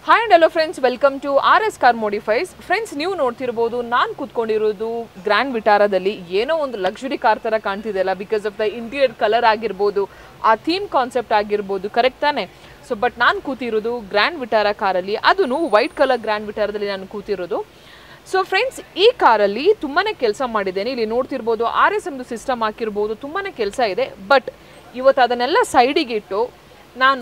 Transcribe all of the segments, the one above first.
hi and hello friends welcome to R S car modifies friends ನೀವು ನೋಡ್ತಿರ್ಬೋದು ನಾನು ಕೂತ್ಕೊಂಡಿರೋದು grand ವಿಟಾರದಲ್ಲಿ ಏನೋ ಒಂದು ಲಕ್ಸುರಿ ಕಾರ್ ಥರ ಕಾಣ್ತಿದೆಯಲ್ಲ because of the interior colour ಆಗಿರ್ಬೋದು ಆ ಥೀಮ್ ಕಾನ್ಸೆಪ್ಟ್ ಆಗಿರ್ಬೋದು ಕರೆಕ್ಟ್ ತಾನೆ ಸೊ ಬಟ್ ನಾನು ಕೂತಿರೋದು ಗ್ರ್ಯಾಂಡ್ ವಿಟಾರ ಕಾರಲ್ಲಿ ಅದೂ ವೈಟ್ ಕಲರ್ ಗ್ರ್ಯಾಂಡ್ ವಿಟಾರದಲ್ಲಿ ನಾನು ಕೂತಿರೋದು ಸೊ ಫ್ರೆಂಡ್ಸ್ ಈ ಕಾರಲ್ಲಿ ತುಂಬಾ ಕೆಲಸ ಮಾಡಿದ್ದೇನೆ ಇಲ್ಲಿ ನೋಡ್ತಿರ್ಬೋದು ಆರ್ ಎಸ್ ಎಮ್ದು ಸಿಸ್ಟಮ್ ಹಾಕಿರ್ಬೋದು ತುಂಬಾ ಕೆಲಸ ಇದೆ ಬಟ್ ಇವತ್ತು ಅದನ್ನೆಲ್ಲ ಸೈಡಿಗೆ ಇಟ್ಟು ನಾನು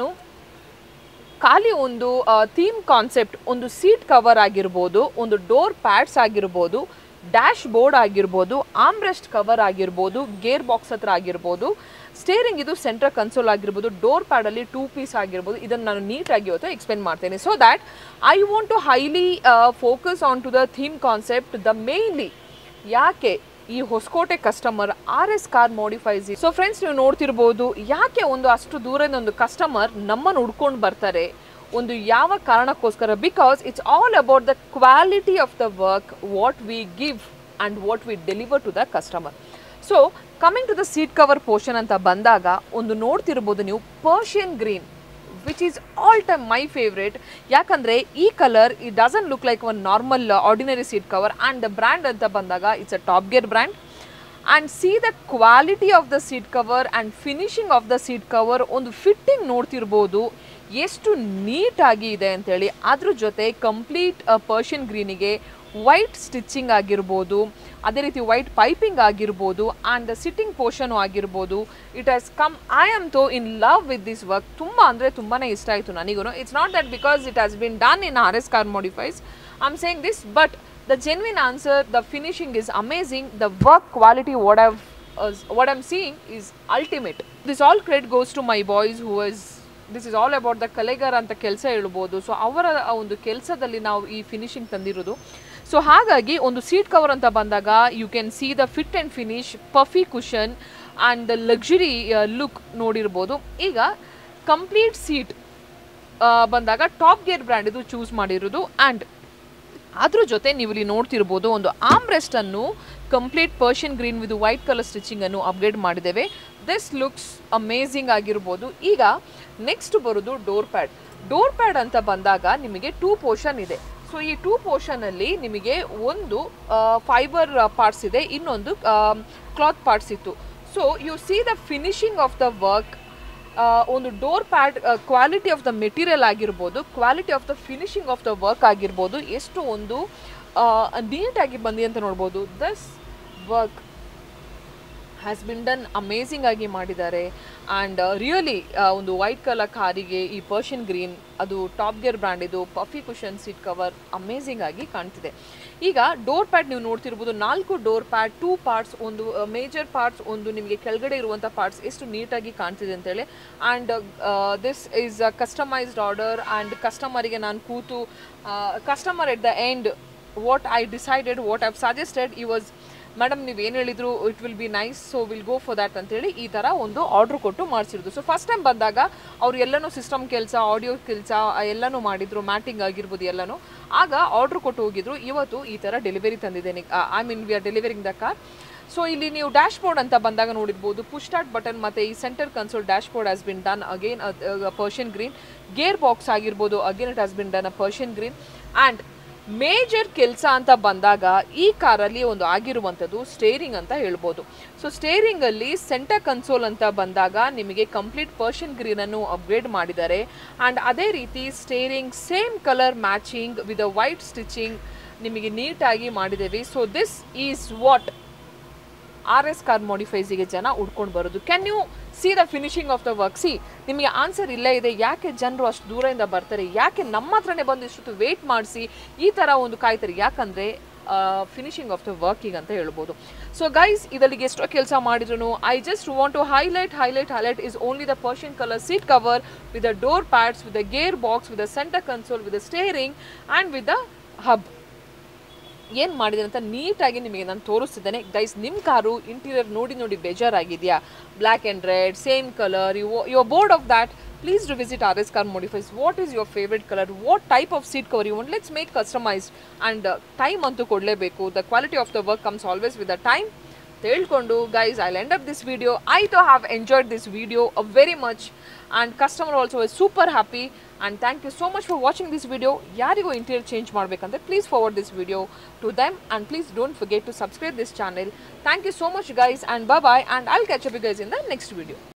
ಖಾಲಿ ಒಂದು ಥೀಮ್ ಕಾನ್ಸೆಪ್ಟ್ ಒಂದು ಸೀಟ್ ಕವರ್ ಆಗಿರ್ಬೋದು ಒಂದು ಡೋರ್ ಪ್ಯಾಡ್ಸ್ ಆಗಿರ್ಬೋದು ಡ್ಯಾಶ್ ಬೋರ್ಡ್ ಆಗಿರ್ಬೋದು ಆಮ್ರೆಸ್ಟ್ ಕವರ್ ಆಗಿರ್ಬೋದು ಗೇರ್ ಬಾಕ್ಸ್ ಹತ್ರ ಆಗಿರ್ಬೋದು ಸ್ಟೇರಿಂಗ್ ಇದು ಸೆಂಟ್ರ್ ಕನ್ಸೋಲ್ ಆಗಿರ್ಬೋದು ಡೋರ್ ಪ್ಯಾಡಲ್ಲಿ ಟೂ ಪೀಸ್ ಆಗಿರ್ಬೋದು ಇದನ್ನು ನಾನು ನೀಟಾಗಿ ಇವತ್ತು ಎಕ್ಸ್ಪ್ಲೇನ್ ಮಾಡ್ತೇನೆ so that I want to highly focus on to the theme concept the mainly ಯಾಕೆ ಈ Hosakote customer R S car modifies so friends ನೀವು ನೋಡ್ತಿರ್ಬೋದು ಯಾಕೆ ಒಂದು ಅಷ್ಟು ದೂರದಿಂದ ಒಂದು ಕಸ್ಟಮರ್ ನಮ್ಮನ್ನು ಹುಡ್ಕೊಂಡು ಬರ್ತಾರೆ ಒಂದು ಯಾವ ಕಾರಣಕ್ಕೋಸ್ಕರ because it's all about the quality of the work what we give and what we deliver to the customer so coming to the seat cover portion ಅಂತ ಬಂದಾಗ ಒಂದು ನೋಡ್ತಿರ್ಬೋದು ನೀವು Persian green which is all time my favourite ಯಾಕಂದರೆ ಈ colour ಈ doesn't look like one normal ordinary seat cover and brand ಅಂತ ಬಂದಾಗ it's a top gear brand and see the quality of the seat cover and finishing of the seat cover ಒಂದು fitting ನೋಡ್ತಿರ್ಬೋದು ಎಷ್ಟು ನೀಟಾಗಿ ಇದೆ ಅಂತೇಳಿ ಅದ್ರ ಜೊತೆ ಕಂಪ್ಲೀಟ್ ಪರ್ಷಿಯನ್ ಗ್ರೀನಿಗೆ ವೈಟ್ ಸ್ಟಿಚ್ಚಿಂಗ್ ಆಗಿರ್ಬೋದು ಅದೇ ರೀತಿ ವೈಟ್ ಪೈಪಿಂಗ್ ಆಗಿರ್ಬೋದು ಆ್ಯಂಡ್ ದ ಸಿಟ್ಟಿಂಗ್ ಪೋರ್ಷನು ಆಗಿರ್ಬೋದು it has come I am though in love with this work ತುಂಬ ಅಂದರೆ ತುಂಬಾ ಇಷ್ಟ ಆಯಿತು ನನಗೂ it's not that because it has been done in R S car modifies I am saying this but the genuine answer the finishing is amazing the work quality what have what I'm seeing is ultimate this all credit goes to my boys who is this is all about the ಕಲೆಗಾರ ಅಂತ ಕೆಲಸ ಹೇಳ್ಬೋದು so ಅವರ ಆ ಒಂದು ಕೆಲಸದಲ್ಲಿ ನಾವು ಈ ಫಿನಿಶಿಂಗ್ ತಂದಿರೋದು ಸೊ ಹಾಗಾಗಿ ಒಂದು ಸೀಟ್ ಕವರ್ ಅಂತ ಬಂದಾಗ you can see the fit and finish puffy cushion and the luxury look ನೋಡಿರ್ಬೋದು ಈಗ ಕಂಪ್ಲೀಟ್ ಸೀಟ್ ಬಂದಾಗ ಟಾಪ್ ಗೇರ್ ಬ್ರ್ಯಾಂಡ್ ಇದು ಚೂಸ್ ಮಾಡಿರೋದು ಆ್ಯಂಡ್ ಅದ್ರ ಜೊತೆ ನೀವು ಇಲ್ಲಿ ನೋಡ್ತಿರ್ಬೋದು ಒಂದು ಆಮ್ರೆಸ್ಟ್ ಅನ್ನು complete Persian green with white colour stitching ಅನ್ನು ಅಪ್ಗ್ರೇಡ್ ಮಾಡಿದ್ದೇವೆ ದಿಸ್ ಲುಕ್ಸ್ ಅಮೇಝಿಂಗ್ ಆಗಿರ್ಬೋದು ಈಗ ನೆಕ್ಸ್ಟ್ ಬರೋದು ಡೋರ್ ಪ್ಯಾಡ್ ಡೋರ್ ಪ್ಯಾಡ್ ಅಂತ ಬಂದಾಗ ನಿಮಗೆ ಟೂ ಪೋರ್ಷನ್ ಇದೆ ಸೊ ಈ ಟೂ ಪೋರ್ಷನಲ್ಲಿ ನಿಮಗೆ ಒಂದು ಫೈಬರ್ ಪಾರ್ಟ್ಸ್ ಇದೆ ಇನ್ನೊಂದು ಕ್ಲಾತ್ ಪಾರ್ಟ್ಸ್ ಇತ್ತು so you see the finishing of the work ಒಂದು door pad quality of the material ಆಗಿರ್ಬೋದು quality of the finishing of the work ಆಗಿರ್ಬೋದು ಎಷ್ಟು ಒಂದು ನೀಟಾಗಿ ಬಂದಿ ಅಂತ ನೋಡ್ಬೋದು this work has been done amazing ಆಗಿ ಮಾಡಿದ್ದಾರೆ ಆ್ಯಂಡ್ ರಿಯಲಿ ಒಂದು ವೈಟ್ ಕಲರ್ ಕಾರಿಗೆ ಈ ಪರ್ಷಿಯನ್ ಗ್ರೀನ್ ಅದು ಟಾಪ್ ಗೇರ್ ಬ್ರ್ಯಾಂಡ್ ಇದು puffy cushion seat cover amazing ಆಗಿ ಕಾಣ್ತಿದೆ ಈಗ ಡೋರ್ ಪ್ಯಾಡ್ ನೀವು ನೋಡ್ತಿರ್ಬೋದು ನಾಲ್ಕು ಡೋರ್ ಪ್ಯಾಡ್ ಟೂ ಪಾರ್ಟ್ಸ್ ಒಂದು ಮೇಜರ್ ಪಾರ್ಟ್ಸ್ ಒಂದು ನಿಮಗೆ ಕೆಳಗಡೆ ಇರುವಂಥ ಪಾರ್ಟ್ಸ್ ಎಷ್ಟು ನೀಟಾಗಿ ಕಾಣ್ತಿದೆ ಅಂತೇಳಿ and this is a customised order and ಕಸ್ಟಮರಿಗೆ ನಾನು ಕೂತು customer at the end what I decided what I've suggested ಈ ವಾಸ್ ಮೇಡಮ್ ನೀವು ಏನು ಹೇಳಿದ್ರು it will be nice so will go for that ಅಂತೇಳಿ ಈ ಥರ ಒಂದು ಆರ್ಡ್ರ್ ಕೊಟ್ಟು ಮಾಡಿಸಿರೋದು ಸೊ ಫಸ್ಟ್ ಟೈಮ್ ಬಂದಾಗ ಅವ್ರು ಎಲ್ಲನೂ ಸಿಸ್ಟಮ್ ಕೆಲಸ ಆಡಿಯೋ ಕೆಲಸ ಎಲ್ಲನೂ ಮಾಡಿದ್ರು ಮ್ಯಾಟಿಂಗ್ ಆಗಿರ್ಬೋದು ಎಲ್ಲನೂ ಆಗ ಆರ್ಡ್ರ್ ಕೊಟ್ಟು ಹೋಗಿದ್ರು ಇವತ್ತು ಈ ಥರ ಡೆಲಿವರಿ ತಂದಿದ್ದೇನೆ I mean we are delivering the car so ಇಲ್ಲಿ ನೀವು ಡ್ಯಾಶ್ ಬೋರ್ಡ್ ಅಂತ ಬಂದಾಗ ನೋಡಿರ್ಬೋದು ಪುಷ್ ಸ್ಟಾರ್ಟ್ ಬಟನ್ ಮತ್ತು ಈ centre console dashboard has been done again Persian green gearbox ಆಗಿರ್ಬೋದು again it has been done a Persian green and major ಕೆಲಸ ಅಂತ ಬಂದಾಗ ಈ ಕಾರಲ್ಲಿ ಒಂದು ಆಗಿರುವಂಥದ್ದು ಸ್ಟೇರಿಂಗ್ ಅಂತ ಹೇಳ್ಬೋದು ಸೊ ಸ್ಟೇರಿಂಗಲ್ಲಿ ಸೆಂಟರ್ ಕನ್ಸೋಲ್ ಅಂತ ಬಂದಾಗ ನಿಮಗೆ ಕಂಪ್ಲೀಟ್ ಪರ್ಷಿಯನ್ ಗ್ರೀನನ್ನು ಅಪ್ಗ್ರೇಡ್ ಮಾಡಿದ್ದಾರೆ ಆ್ಯಂಡ್ ಅದೇ ರೀತಿ steering same colour matching with a white stitching ನಿಮಗೆ ನೀಟಾಗಿ ಮಾಡಿದ್ದೇವೆ so this is what R S car ಮಾಡಿಫೈಸಿಗೆ ಜನ ಉಡ್ಕೊಂಡು ಬರೋದು can you see the finishing of the work see ನಿಮಗೆ ಆನ್ಸರ್ ಇಲ್ಲೇ ಇದೆ ಯಾಕೆ ಜನರು ಅಷ್ಟು ದೂರದಿಂದ ಬರ್ತಾರೆ ಯಾಕೆ ನಮ್ಮ ಹತ್ರನೇ ಬಂದು ಇಷ್ಟೊತ್ತು ವೇಟ್ ಮಾಡಿಸಿ ಈ ಥರ ಒಂದು ಕಾಯ್ತಾರೆ ಯಾಕಂದರೆ ಫಿನಿಶಿಂಗ್ ಆಫ್ ದ ವರ್ಕಿಂಗ್ ಅಂತ ಹೇಳ್ಬೋದು ಸೊ ಗೈಸ್ ಇದಲ್ಲಿಗೆ ಎಷ್ಟೋ ಕೆಲಸ ಮಾಡಿದ್ರು I just want to highlight highlight highlight is only the Persian colour seat cover with the door pads with the gearbox with the centre console with the steering and with the hub ಏನು ಮಾಡಿದೆ ಅಂತ ನೀಟಾಗಿ ನಿಮಗೆ ನಾನು ತೋರಿಸ್ತಿದ್ದೇನೆ guys ನಿಮ್ಮ ಕಾರು interior ನೋಡಿ ನೋಡಿ ಬೇಜಾರಾಗಿದೆಯಾ black and red same colour you you bored of that please do visit R S car modifies what is your favourite colour what type of seat cover you want let's make customised and time ಅಂತೂ ಕೊಡಲೇಬೇಕು the quality of the work comes always with the time ಹೇಳ್ಕೊಂಡು guys I end up this video I to have enjoyed this video very much and customer also is super happy and thank you so much for watching this video ಯಾರಿಗೂ interior change ಮಾಡಬೇಕಂದ್ರೆ please forward this video to them and please don't forget to subscribe this channel thank you so much guys and bye and I'll catch up guys in the next video